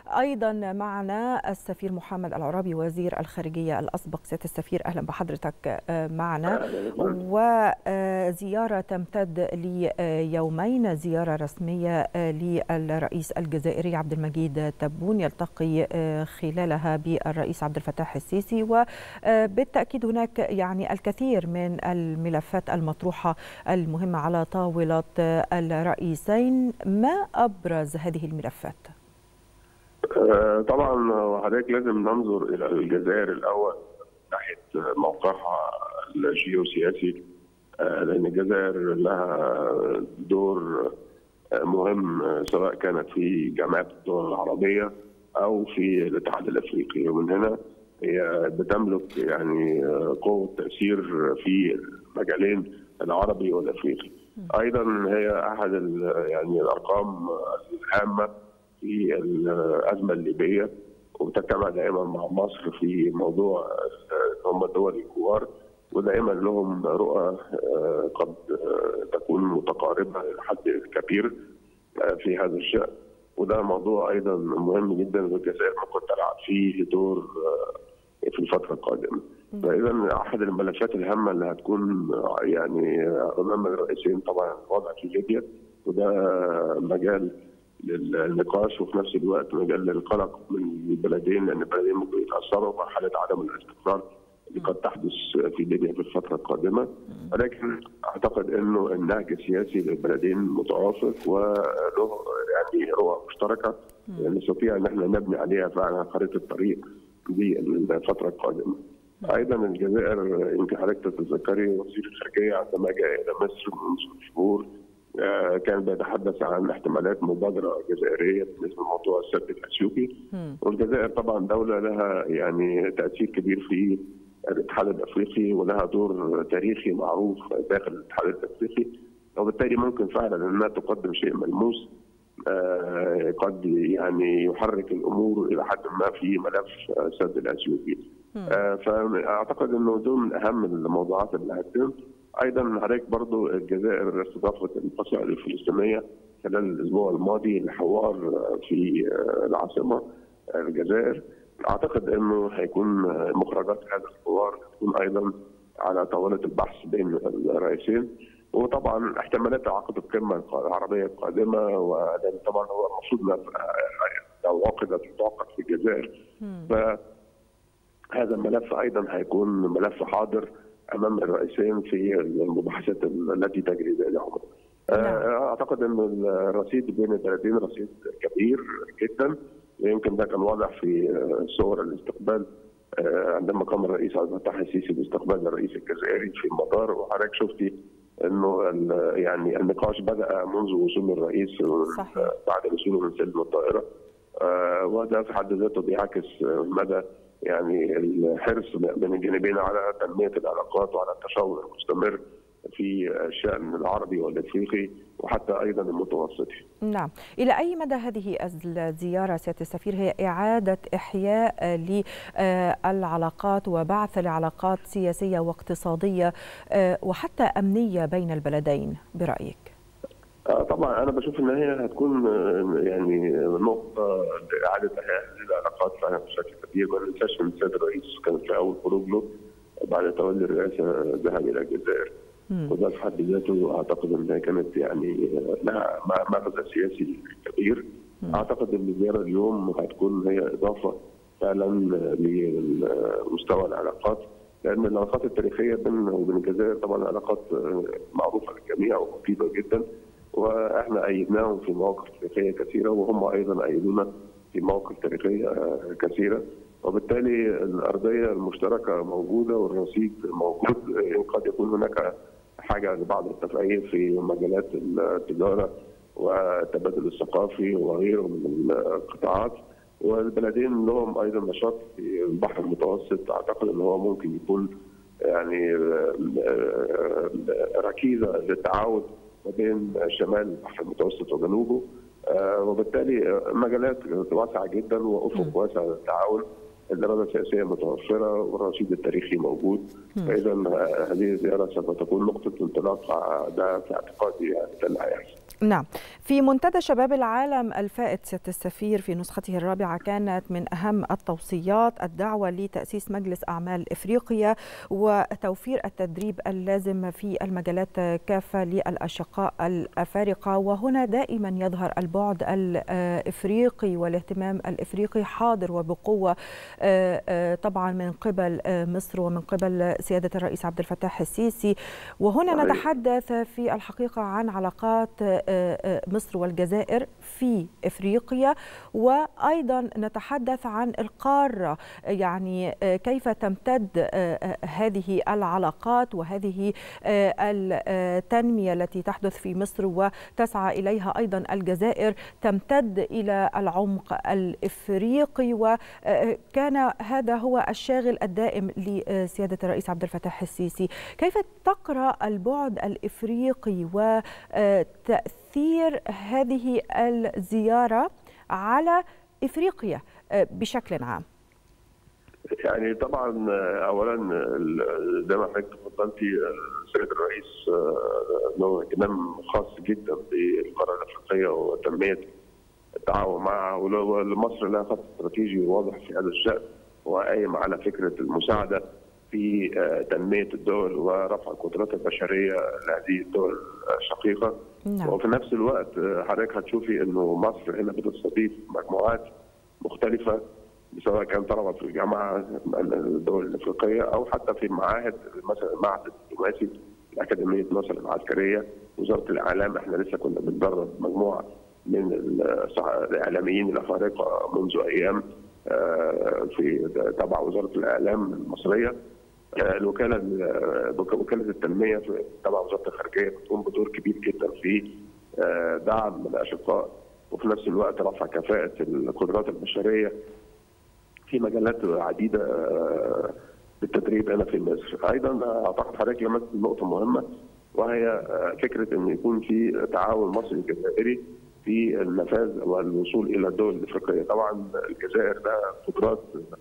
ايضا معنا السفير محمد العرابي وزير الخارجيه الاسبق سياده السفير اهلا بحضرتك معنا وزياره تمتد ليومين زياره رسميه للرئيس الجزائري عبد المجيد تبون يلتقي خلالها بالرئيس عبد الفتاح السيسي وبالتاكيد هناك يعني الكثير من الملفات المطروحه المهمه على طاوله الرئيسين ما ابرز هذه الملفات؟ طبعا حضرتك لازم ننظر الى الجزائر الاول من ناحيه موقعها الجيوسياسي لان الجزائر لها دور مهم سواء كانت في جامعه الدول العربيه او في الاتحاد الافريقي ومن هنا هي بتملك يعني قوه تاثير في المجالين العربي والافريقي. ايضا هي احد يعني الارقام الهامه في الازمه الليبيه وبتجتمع دائما مع مصر في موضوع هم الدول الكبار ودائما لهم رؤى قد تكون متقاربه الى حد كبير في هذا الشان وده موضوع ايضا مهم جدا والجزائر ممكن تلعب فيه دور في الفتره القادمه. فاذا احد الملفات الهامه اللي هتكون يعني امام الرئيسين طبعا الوضع في ليبيا وده مجال للنقاش وفي نفس الوقت مجال للقلق من البلدين لان البلدين ممكن يتاثروا بحاله عدم الاستقرار اللي قد تحدث في ليبيا في الفتره القادمه ولكن اعتقد انه النهج السياسي للبلدين متوافق وله يعني رؤى مشتركه نستطيع ان احنا نبني عليها فعلا خريطه الطريق دي الفتره القادمه. ايضا الجزائر يمكن حضرتك تتذكري وزير الخارجيه عندما جاء الى مصر منذ شهور كان بيتحدث عن احتمالات مبادره جزائريه بالنسبه لموضوع السد الاثيوبي والجزائر طبعا دوله لها يعني تاثير كبير في الاتحاد الافريقي ولها دور تاريخي معروف داخل الاتحاد الافريقي وبالتالي ممكن فعلا انها تقدم شيء ملموس قد يعني يحرك الامور الى حد ما في ملف السد الاثيوبي. فاعتقد انه دول من اهم الموضوعات اللي هتتم. ايضا حضرتك برضو الجزائر استضافت الفصائل الفلسطينيه خلال الاسبوع الماضي لحوار في العاصمه الجزائر. اعتقد انه هيكون مخرجات هذا الحوار تكون ايضا على طاوله البحث بين الرئيسين. وطبعا احتمالات عقد القمه العربيه القادمه ولان طبعا هو المفروض لو عقدت تعقد في الجزائر فهذا الملف ايضا هيكون ملف حاضر امام الرئيسين في المباحثات التي تجري بينهما. اعتقد ان الرصيد بين البلدين رصيد كبير جدا يمكن ده كان واضح في صور الاستقبال عندما قام الرئيس عبد الفتاح السيسي باستقبال الرئيس الجزائري في المطار وحضرتك شفتي انه يعني النقاش بدا منذ وصول الرئيس صحيح. بعد وصوله من سلم الطائره وده في حد ذاته بيعكس مدى يعني الحرص بين الجانبين على تنميه العلاقات وعلى التشاور المستمر في الشان العربي والافريقي وحتى ايضا المتوسطي. نعم، الى اي مدى هذه الزياره سياده السفير هي اعاده احياء للعلاقات وبعث لعلاقات سياسيه واقتصاديه وحتى امنيه بين البلدين برايك؟ طبعا انا بشوف ان هي هتكون يعني نقطه لاعاده احياء هذه العلاقات فعلا بشكل كبير ما ننساش ان السيد الرئيس كان في اول خروج له بعد تولي الرئاسه ذهب الى الجزائر. وده في حد ذاته اعتقد انها كانت يعني لها مغزى سياسي كبير اعتقد ان الزياره اليوم هتكون هي اضافه فعلا لمستوى العلاقات لان العلاقات التاريخيه بيننا وبين الجزائر طبعا علاقات معروفه للجميع ومفيده جدا واحنا ايدناهم في مواقف تاريخيه كثيره وهم ايضا ايدونا في مواقف تاريخيه كثيره وبالتالي الارضيه المشتركه موجوده والرصيد موجود قد يكون هناك حاجه لبعض التفعيل في مجالات التجاره والتبادل الثقافي وغيره من القطاعات والبلدين لهم ايضا نشاط في البحر المتوسط اعتقد ان هو ممكن يكون يعني ركيزه للتعاون ما بين شمال البحر المتوسط وجنوبه وبالتالي مجالات واسعه جدا وافق واسع للتعاون الاراده السياسيه متوفره والرصيد التاريخي موجود فاذا هذه الزياره سوف تكون نقطه انطلاق ده في اعتقادي يعني ده اللي هيحصل نعم في منتدى شباب العالم الفائت سياده السفير في نسخته الرابعه كانت من اهم التوصيات الدعوه لتاسيس مجلس اعمال افريقيا وتوفير التدريب اللازم في المجالات كافه للاشقاء الافارقه وهنا دائما يظهر البعد الافريقي والاهتمام الافريقي حاضر وبقوه طبعا من قبل مصر ومن قبل سياده الرئيس عبد الفتاح السيسي وهنا نتحدث في الحقيقه عن علاقات مصر والجزائر في افريقيا وايضا نتحدث عن القاره يعني كيف تمتد هذه العلاقات وهذه التنميه التي تحدث في مصر وتسعى اليها ايضا الجزائر تمتد الى العمق الافريقي وكان هذا هو الشاغل الدائم لسياده الرئيس عبد الفتاح السيسي كيف تقرا البعد الافريقي و تأثير هذه الزيارة على إفريقيا بشكل عام يعني طبعا اولا زي ما حضرتك تفضلتي سيد الرئيس له اهتمام خاص جدا بالقاره الافريقيه وتنميه التعاون معها ولمصر لها خط استراتيجي واضح في هذا الشان وقايم على فكره المساعده في تنميه الدول ورفع القدرات البشريه لهذه الدول الشقيقه نعم. وفي نفس الوقت حضرتك هتشوفي انه مصر هنا بتستضيف مجموعات مختلفه سواء كان طلبه في الجامعه الدول الافريقيه او حتى في المعاهد مثلا المعهد الدبلوماسي اكاديميه مصر العسكريه وزاره الاعلام احنا لسه كنا بندرب مجموعه من الاعلاميين الافارقه منذ ايام في تبع وزاره الاعلام المصريه الوكاله وكاله التنميه تبع وزاره الخارجيه بتقوم بدور كبير جدا في دعم الاشقاء وفي نفس الوقت رفع كفاءه القدرات البشريه في مجالات عديده بالتدريب هنا في مصر. ايضا اعتقد حضرتك لمست نقطه مهمه وهي فكره ان يكون في تعاون مصري جزائري في النفاذ والوصول الى الدول الافريقيه، طبعا الجزائر لها قدرات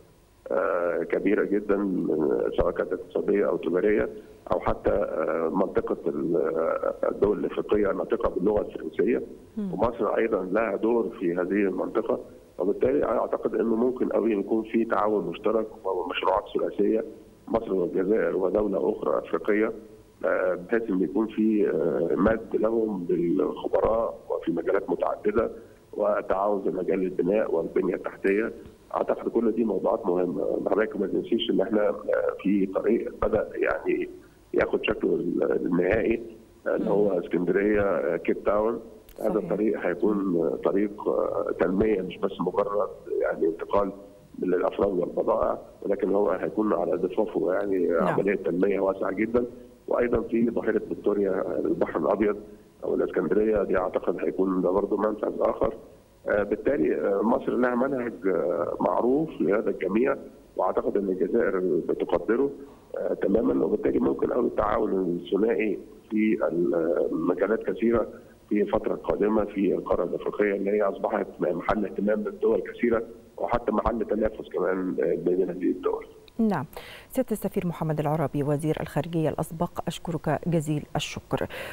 كبيره جدا سواء كانت اقتصاديه او تجاريه او حتى منطقه الدول الافريقيه ناطقه باللغه الفرنسيه ومصر ايضا لها دور في هذه المنطقه وبالتالي اعتقد انه ممكن قوي يكون في تعاون مشترك ومشروعات ثلاثيه مصر والجزائر ودوله اخرى افريقيه بحيث ان يكون في مد لهم بالخبراء وفي مجالات متعدده وتعاون في مجال البناء والبنيه التحتيه اعتقد كل دي موضوعات مهمه حضرتك ما تنسيش ان احنا في طريق بدا يعني ياخد شكله النهائي اللي هو اسكندريه كيب تاون صحيح. هذا الطريق هيكون طريق تنميه مش بس مجرد يعني انتقال للافراد والبضائع ولكن هو هيكون على ضفافه يعني نعم. عمليه تنميه واسعه جدا وايضا في بحيره فيكتوريا البحر الابيض او الاسكندريه دي اعتقد هيكون ده برضه منفذ اخر بالتالي مصر لها منهج معروف لهذا الجميع واعتقد ان الجزائر بتقدره تماما وبالتالي ممكن قوي التعاون الثنائي في مجالات كثيره في الفتره القادمه في القاره الافريقيه اللي هي اصبحت محل اهتمام للدول كثيره وحتى محل تنافس كمان بين هذه الدول. نعم سياده السفير محمد العرابي وزير الخارجيه الاسبق اشكرك جزيل الشكر